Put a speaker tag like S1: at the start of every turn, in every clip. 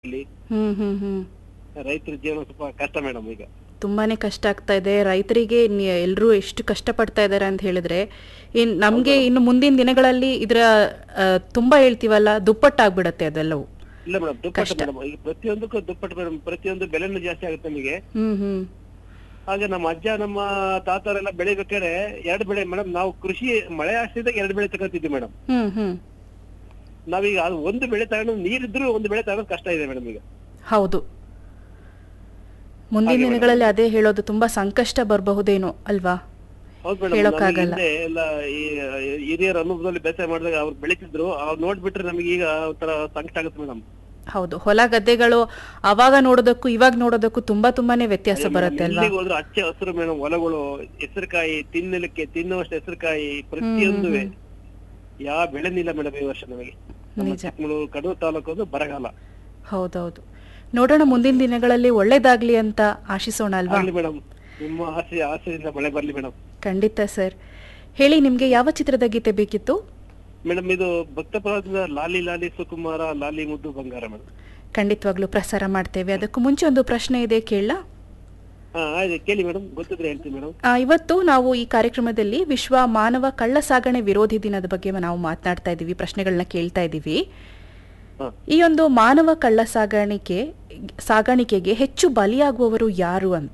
S1: ಇಲ್ಲಿ
S2: ಹ್ಮ್ ಹ್ಮ್ ಹ್ಮ್
S1: ರೈತರ ಜೀವನ ಸ್ವಲ್ಪ ಕಷ್ಟ ಮೇಡಮ್ ಈಗ
S2: ತುಂಬಾನೇ ಕಷ್ಟ ಆಗ್ತಾ ಇದೆ ರೈತರಿಗೆ ಎಲ್ಲರೂ ಎಷ್ಟು ಕಷ್ಟಪಡ್ತಾ ಇದ್ದಾರೆ ಅಂತ ಹೇಳಿದ್ರೆ ಇನ್ ನಮ್ಗೆ ಇನ್ನು ಮುಂದಿನ ದಿನಗಳಲ್ಲಿ ಇದರ ಆ, ತುಂಬಾ ಹೇಳ್ತೀವಲ್ಲ ದುಪ್ಪಟ್ಟಾಗ್ಬಿಡತ್ತೆ ಅದೆಲ್ಲವೂ
S1: ಇಲ್ಲ ಮೇಡಮ್ ದುಪ್ಪಟ್ಟು ಮೇಡಮ್ ಈಗ ಪ್ರತಿಯೊಂದಕ್ಕೂ ದುಪ್ಪಟ್ಟು ಮೇಡಮ್ ಪ್ರತಿಯೊಂದು ಬೆಲೆನೂ ಜಾಸ್ತಿ ಆಗುತ್ತೆ ನಮಗೆ
S2: ಹ್ಮ್ ಹ್ಮ್
S1: ಹಾಗೆ ನಮ್ಮ ಅಜ್ಜ ನಮ್ಮ ತಾತರೆಲ್ಲ ಬೆಳಿಬೇಕಾದ್ರೆ ಎರಡು ಬೆಳೆ ಮೇಡಮ್ ನಾವು ಕೃಷಿ ಮಳೆ ಆಶ್ರಯದಾಗ ಎರಡು ಬೆಳೆ ತಗೋತಿದ್ವಿ ಮೇಡಮ್
S2: ಹ್ಮ್ ಹ್ಮ್
S1: ನಾವೀಗ ಅದು ಒಂದು ಬೆಳೆ ತಗೊಂಡು ನೀರಿದ್ರು ಒಂದು ಬೆಳೆ ತಗೊಳೋದು ಕಷ್ಟ ಇದೆ ಮೇಡಮ್ ಈಗ
S2: ಹೌದು ಮುಂದಿನ ದಿನಗಳಲ್ಲಿ ಅದೇ ಹೇಳೋದು ತುಂಬಾ ಸಂಕಷ್ಟ ಬರಬಹುದೇನೋ ಅಲ್ವಾ
S1: ಹೌದು ಮೇಡಮ್
S2: ಹೇಳೋಕ್ಕಾಗಲ್ಲ.
S1: ಹಿಂದೆ ಎಲ್ಲ ಈ ಹಿರಿಯರ ಅನುಭವದಲ್ಲಿ ಬೇಸಾಯ ಮಾಡಿದಾಗ ಅವ್ರು ಬೆಳಿತಿದ್ರು ಅವ್ರು ನೋಡ್ಬಿಟ್ರೆ ನಮಗೆ ಈಗ ಒಂಥರ ಸಂಕಟ ಆಗುತ್ತೆ ಮೇಡಮ್
S2: ಹೌದು ಹೊಲ ಗದ್ದೆಗಳು ಅವಾಗ ನೋಡೋದಕ್ಕೂ ಇವಾಗ ನೋಡೋದಕ್ಕೂ ತುಂಬಾ ತುಂಬಾನೇ ವ್ಯತ್ಯಾಸ ಬರುತ್ತೆ ಅಲ್ವಾ
S1: ಎಲ್ಲಿಗೆ ಹೋದ್ರು ಹಚ್ಚ ಹಸಿರು ಮೇಡಮ್ ಹೊಲಗಳು ಹೆಸರುಕಾಯಿ ತಿನ್ನಲಿಕ್ಕೆ ತಿನ್ನುವಷ್ಟು ಹೆಸರುಕಾಯಿ ಪ್ರತಿಯೊಂದು ಯಾವ ಬೆಳೆನಿಲ್ಲ ಮೇಡಮ್ ಈ ವರ್ಷ ನಮಗೆ ನಮ್ಮ
S2: ನಿಜ.
S1: ಚಿಕ್ಕಮಗಳೂರು ಕಡೂರು ತಾಲೂಕು ಅದು ಬರಗಾಲ
S2: ಹೌದೌದು ನೋಡೋಣ ಮುಂದಿನ ದಿನಗಳಲ್ಲಿ ಒಳ್ಳೇದಾಗ್ಲಿ ಅಂತ ಆಶಿಸೋಣ ಅಲ್ವಾ
S1: ಆಗ್ಲಿ ಮೇಡಮ್ ನಿಮ್ಮ ಆಸೆ ಆಸೆಯಿಂದ ಮಳೆ ಬರ್ಲಿ ಮೇಡಮ್
S2: ಖಂಡಿತ ಸರ್ ಹೇಳಿ ನಿಮ್ಗೆ ಯಾವ ಚಿತ್ರದ ಗೀತೆ ಬೇಕಿತ್ತು
S1: ಮೇಡಮ್ ಇದು ಭಕ್ತಪುರದಿಂದ ಲಾಲಿ ಲಾಲಿ ಸುಕುಮಾರ ಲಾಲಿ ಮುದ್ದು ಬಂಗಾರ ಮೇಡಮ್
S2: ಖಂಡಿತವಾಗ್ಲೂ ಪ್ರಸಾರ ಮಾಡ್ತೇವೆ ಅದಕ್ಕೂ ಮುಂಚೆ ಒಂದು ಪ್ರಶ್ನೆ ಇದೆ ಕೇಳ
S1: ಹಾ ಆಯ್ತು ಕೇಳಿ ಮೇಡಮ್ ಗೊತ್ತಿದ್ರೆ ಹೇಳ್ತೀನಿ ಮೇಡಮ್
S2: ಇವತ್ತು ನಾವು ಈ ಕಾರ್ಯಕ್ರಮದಲ್ಲಿ ವಿಶ್ವ ಮಾನವ ಕಳ್ಳ ಸಾಗಣೆ ವಿರೋಧಿ ದಿನದ ಬಗ್ಗೆ ನಾವು ಮಾತನಾಡ್ತಾ ಇದ್ದೀವಿ ಪ್ರಶ್ನೆಗಳನ್ನ ಕೇಳ್ತಾ ಇದ್ದೀವಿ
S1: ಹಾ
S2: ಈ ಒಂದು ಮಾನವ ಕಳ್ಳ ಸಾಗಾಣಿಕೆ ಸಾಗಾಣಿಕೆಗೆ ಹೆಚ್ಚು ಬಲಿಯಾಗುವವರು ಯಾರು ಅಂತ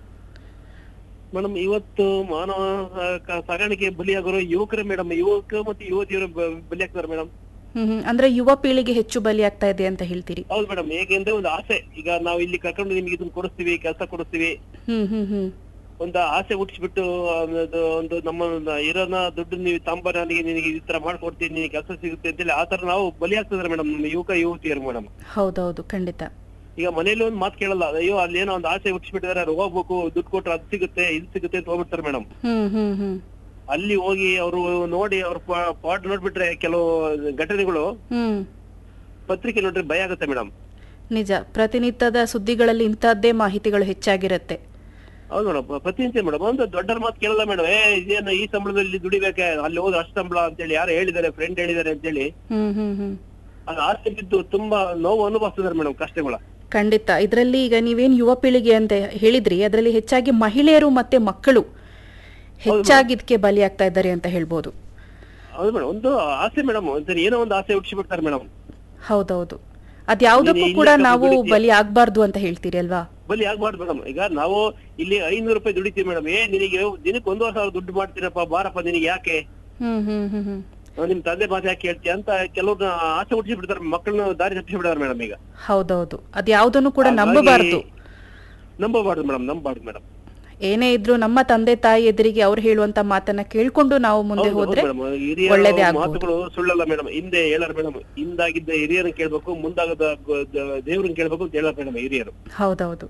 S1: ಮೇಡಮ್ ಇವತ್ತು ಮಾನವ ಕ- ಸಾಗಾಣಿಕೆ ಬಲಿಯಾಗೋರು ಯುವಕರೇ ಮೇಡಮ್ ಯುವಕ ಮತ್ತು ಯುವತಿಯರು ಬ- ಬಲಿಯಾಗ್ತಾರೆ ಮೇಡಮ್
S2: ಹ್ಮ್ ಹ್ಮ್. ಅಂದ್ರೆ ಯುವ ಪೀಳಿಗೆ ಹೆಚ್ಚು ಬಲಿಯಾಗ್ತಾ ಇದೆ ಅಂತ ಹೇಳ್ತೀರಿ
S1: ಹೌದು ಮೇಡಮ್ ಹೇಗೆಂದ್ರೆ ಒಂದು ಆಸೆ ಈಗ ನಾವು ಇಲ್ಲಿ ಕರ್ಕೊಂಡು ನಿಮ್ಗೆ ಇದನ್ನ ಕೊಡಿಸ್ತೀವಿ ಕೆಲಸ ಕೊಡಿಸ್ತೀವಿ
S2: ಹ್ಮ್ ಹ್ಮ್ ಹ್ಮ್
S1: ಒಂದು ಆಸೆ ಹುಟ್ಟಿಸ್ಬಿಟ್ಟು ಅದು ಒಂದು ನಮ್ಮ ಇರೋನ ದುಡ್ಡು ನೀವು ತಾಂಬ ನನಗೆ ನಿನಗೆ ಈ ತರ ಮಾಡ್ಕೊಡ್ತೀನಿ ನಿನಗೆ ಕೆಲಸ ಸಿಗುತ್ತೆ ಅಂತೇಳಿ ಆ ತರ ನಾವು ಬಲಿ ಆಗ್ತಿದಾರೆ ಮೇಡಮ್ ನಮ್ಮ ಯುವಕ ಯುವತಿಯರು ಮೇಡಮ್
S2: ಹೌದೌದು ಖಂಡಿತ
S1: ಈಗ ಮನೇಲಿ ಒಂದು ಮಾತು ಕೇಳಲ್ಲ ಅಯ್ಯೋ ಅಲ್ಲಿ ಏನೋ ಒಂದು ಆಸೆ ಹುಟ್ಟಿಸ್ಬಿಟ್ಟಿದಾರೆ ಅವ್ರು ಹೋಗ್ಬೇಕು ದುಡ್ಡು ಕೊಟ್ರೆ ಅದು ಸಿಗುತ್ತೆ ಇದು ಸಿಗುತ್ತೆ ಅಂತ ಹೋಗ್ಬಿಡ್ತಾರೆ ಮೇಡಮ್
S2: ಹ್ಮ್ ಹ್ಮ್ ಹ್ಮ್
S1: ಅಲ್ಲಿ ಹೋಗಿ ಅವರು ನೋಡಿ ಅವ್ರ ಪಾಟ್ ನೋಡ್ಬಿಟ್ರೆ ಕೆಲವು ಘಟನೆಗಳು
S2: ಹ್ಮ್
S1: ಪತ್ರಿಕೆ ನೋಡ್ರೆ ಭಯ ಆಗುತ್ತೆ ಮೇಡಮ್
S2: ನಿಜ ಪ್ರತಿನಿತ್ಯದ ಸುದ್ದಿಗಳಲ್ಲಿ ಇಂಥದ್ದೇ ಮಾಹಿತಿಗಳು ಹೆಚ್ಚಾಗಿರುತ್ತೆ
S1: ಹೌದು ಮೇಡಮ್ ಪ್ರತಿನಿತ್ಯ ಮೇಡಮ್ ಒಂದು ದೊಡ್ಡರ ಮಾತು ಕೇಳಲ್ಲ ಮೇಡಮ್ ಏ ಇದೇನು ಈ ಸಂಬಳದಲ್ಲಿ ದುಡಿಬೇಕೆ ಅಲ್ಲಿ ಹೋದ್ರೆ ಅಷ್ಟು ಸಂಬಳ ಅಂತೇಳಿ ಯಾರು ಹೇಳಿದ್ದಾರೆ ಫ್ರೆಂಡ್ ಹೇಳಿದ್ದಾರೆ ಅಂತೇಳಿ
S2: ಹ್ಮ್ ಹ್ಮ್ ಹ್ಮ್
S1: ಅದು ಆಸೆ ಬಿದ್ದು ತುಂಬಾ ನೋವು ಅನುಭವಿಸ್ತಿದ್ದಾರೆ ಮೇಡಮ್ ಕಷ್ಟಗಳ
S2: ಖಂಡಿತ ಇದರಲ್ಲಿ ಈಗ ನೀವೇನ್ ಯುವ ಪೀಳಿಗೆ ಅಂತ ಹೇಳಿದ್ರಿ ಅದರಲ್ಲಿ ಹೆಚ್ಚಾಗಿ ಮಹಿಳೆಯರು ಮತ್ತೆ ಮಕ್ಕಳು ಹೆಚ್ಚಾಗಿ ಇದಕ್ಕೆ ಬಲಿಯಾಗ್ತಾ ಇದ್ದಾರೆ ಅಂತ ಹೇಳ್ಬೋದು
S1: ಹೌದು ಮೇಡಮ್ ಒಂದು ಆಸೆ ಮೇಡಮ್ ಒಂದ್ಸರಿ ಏನೋ ಒಂದು ಆಸೆ ಹುಟ್ಟಿಸ್ಬಿಡ್ತಾರೆ ಮೇಡಮ್
S2: ಹೌದೌದು ಅದ್ಯಾವುದಕ್ಕೂ
S1: ಇಲ್ಲಿ
S2: ಕೂಡ
S1: ಇಲ್ಲಿ
S2: ನಾವು
S1: ದುಡಿತೀಯ.
S2: ಬಲಿ ಆಗ್ಬಾರ್ದು ಅಂತ ಹೇಳ್ತೀರಿ ಅಲ್ವಾ
S1: ಬಲಿ ಆಗ್ಬಾರ್ದು ಮೇಡಮ್ ಈಗ ನಾವು ಇಲ್ಲಿ ಐನೂರು ರೂಪಾಯಿ ದುಡಿತೀವಿ ಮೇಡಮ್ ಏ ನಿನಗೆ ದಿನಕ್ಕೆ ಒಂದೂವರೆ ಸಾವಿರ ದುಡ್ಡು ಮಾಡ್ತೀನಪ್ಪ ಬಾರಪ್ಪ ನಿನಗೆ ಯಾಕೆ
S2: ಹ್ಮ್ ಹ್ಮ್ ಹ್ಮ್ ಹ್ಮ್
S1: ನಾವ್ ನಿಮ್ ತಂದೆ ಮಾತು ಯಾಕೆ ಹೇಳ್ತೀಯ ಅಂತ ಕೆಲವ್ರನ್ನ ಆಸೆ ಹುಟ್ಟಿಸಿ ಬಿಡ್ತಾರೆ ಮಕ್ಕಳನ್ನ ದಾರಿ ತಪ್ಪಿಸಿ ಬಿಡ್ತಾರೆ ಮೇಡಮ್ ಈಗ
S2: ಹೌದೌದು ಅದ್ಯಾವುದನ್ನು ಕೂಡ
S1: ಹಾಗಾಗಿ
S2: ನಂಬಬಾರ್ದು
S1: ನಂಬಬಾರ್ದು ಮೇಡಮ್ ನಂಬಬಾರ್ದು ಮೇಡಮ್
S2: ಏನೇ ಇದ್ರು ನಮ್ಮ ತಂದೆ ತಾಯಿ ಎದುರಿಗೆ ಅವ್ರು ಹೇಳುವಂತ ಮಾತನ್ನ ಕೇಳ್ಕೊಂಡು ನಾವು ಮುಂದೆ ಹೋದ್ರೆ
S1: ಹಿರಿಯರ
S2: ಒಳ್ಳೇದೇ ಆಗ್ಬೋದು
S1: ಮಾತುಗಳು ಸುಳ್ಳಲ್ಲ ಮೇಡಮ್ ಹಿಂದೆ ಹೇಳಾರ ಮೇಡಮ್ ಹಿಂದಾಗಿದ್ದ ಹಿರಿಯರನ್ನ ಕೇಳ್ಬೇಕು ಮುಂದಾಗದ ಗ- ದ- ದೇವ್ರನ್ನ ಕೇಳ್ಬೇಕು ಅಂತ ಹೇಳಾರ ಮೇಡಮ್ ಹಿರಿಯರು
S2: ಹೌದೌದು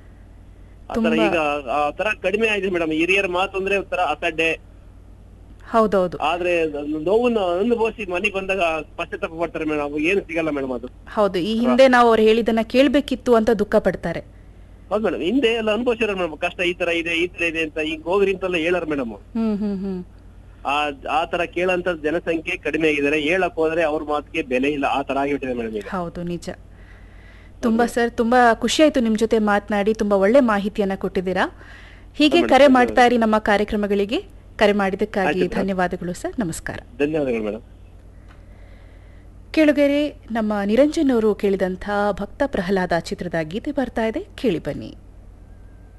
S1: ಆತರ ಈಗ ಆ ತರ ಕಡಿಮೆ ಆಗಿದೆ ಮೇಡಮ್ ಹಿರಿಯರ ಮಾತು ಅಂದ್ರೆ ಒಂಥರ ಅಸಡ್ಡೆ
S2: ಹೌದೌದು
S1: ಆದ್ರೆ ಅದನ್ನ ನೋವನ್ನ ಅನುಭವಿಸಿ ಮನೆಗೆ ಬಂದಾಗ ಪಶ್ಚಾತ್ತಾಪ ಪಡ್ತಾರೆ ಮೇಡಮ್ ಅವಾಗ ಏನು ಸಿಗಲ್ಲ ಮೇಡಮ್ ಅದು
S2: ಹೌದು ಈ ಹಿಂದೆ ನಾವು ಅವ್ರು ಹೇಳಿದನ್ನ ಕೇಳ್ಬೇಕಿತ್ತು ಅಂತ ದುಃಖ ಪಡ್ತಾರೆ
S1: ಹೌದು ಮೇಡಮ್ ಹಿಂದೆ ಎಲ್ಲ ಅನುಭವಿಸಿರ ಮೇಡಮ್ ಕಷ್ಟ ಈ ತರ ಇದೆ ಈ ತರ ಇದೆ ಅಂತ ಈಗ ಹೋಗ್ರಿ ಅಂತೆಲ್ಲ ಹೇಳಾರ ಮೇಡಮ್
S2: ಹ್ಮ್ ಹ್ಮ್ ಹ್ಮ್
S1: ಆ ಆ ತರ ಕೇಳಂತ ಜನಸಂಖ್ಯೆ ಕಡಿಮೆ ಆಗಿದ್ದಾರೆ ಹೇಳಕ್ ಹೋದ್ರೆ ಅವ್ರ ಮಾತಿಗೆ ಬೆಲೆ ಇಲ್ಲ ಆ ತರ ಆಗಿಬಿಟ್ಟಿದೆ ಮೇಡಮ್ ಈಗ
S2: ಹೌದು ನಿಜ ತುಂಬಾ ಸರ್ ತುಂಬಾ ಖುಷಿ ಆಯ್ತು ನಿಮ್ ಜೊತೆ ಮಾತನಾಡಿ ತುಂಬಾ ಒಳ್ಳೆ ಮಾಹಿತಿಯನ್ನ ಕೊಟ್ಟಿದ್ದೀರಾ ಹೀಗೆ ಕರೆ ಮಾಡ್ತಾ ಇರಿ ನಮ್ಮ ಕಾರ್ಯಕ್ರಮಗಳಿಗೆ ಕರೆ ಮಾಡಿದ್ದಕ್ಕಾಗಿ ಧನ್ಯವಾದಗಳು ಸರ್ ನಮಸ್ಕಾರ
S1: ಧನ್ಯವಾದಗಳು ಮೇಡಮ್
S2: ಕೇಳುಗೆರೆ ನಮ್ಮ ನಿರಂಜನ್ ಅವರು ಕೇಳಿದಂಥ ಭಕ್ತ ಪ್ರಹ್ಲಾದ ಚಿತ್ರದ ಗೀತೆ ಬರ್ತಾ ಇದೆ ಕೇಳಿ ಬನ್ನಿ